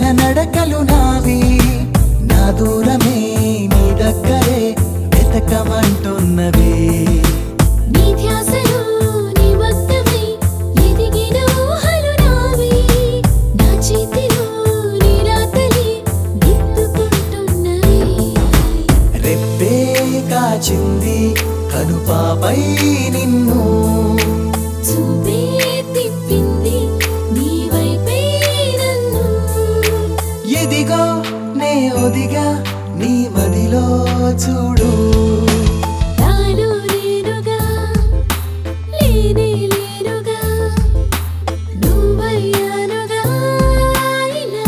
నడకలు నావి నా దూరమే నీ దగ్గరే వెతకమంటున్నవి నీ ధ్యాసలో నిమగ్నమై ఎదిగిన ఊహలు నావి నా చేతిలో నీ రాతలే దిద్దుకుంటున్నవి రెప్పే కాచింది కనుపాపై నిన్ను చూపే తిప్పింది నీ వైపే నన్ను ఎదిగో నే ఒదిగా నీ మదిలో చూడు నాలో నేనుగా లేనే లేనుగా నువ్వయ్యానుగా ఇలా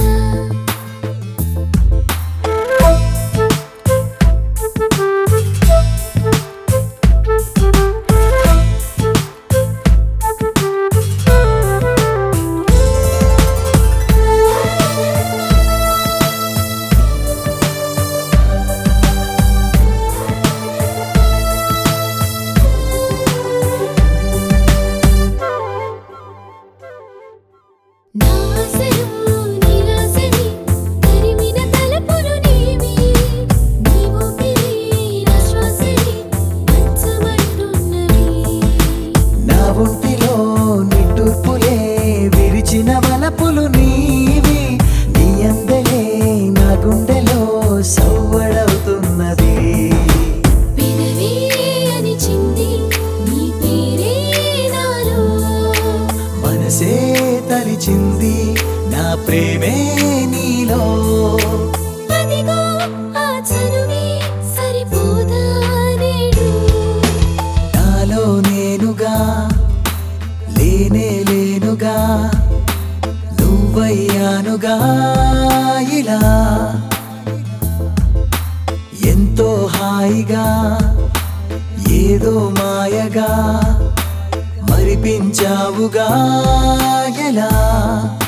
నా ఆశలు నిరాశని తరిమిన తలపులు నీవి నీ ఊపిరి నా శ్వాసని పంచమంటున్నవి నా ఒంటిలో నిట్టూర్పులే విరిచిన వలపులు నీవి నీ అందలే నా గుండెలో సవ్వడవుతున్నది పెదవే అనిచింది నీ పేరే నాలో మనసే తలిచింది నా ప్రేమే నీలో అదిగో ఆ చనువే సరిపోదా నేడు నాలో నేనుగా లేనే లేనుగా నువ్వయ్యానుగా ఇలా ఎంతో హాయిగా ఏదో మాయగా మరిపించావుగా ఎలా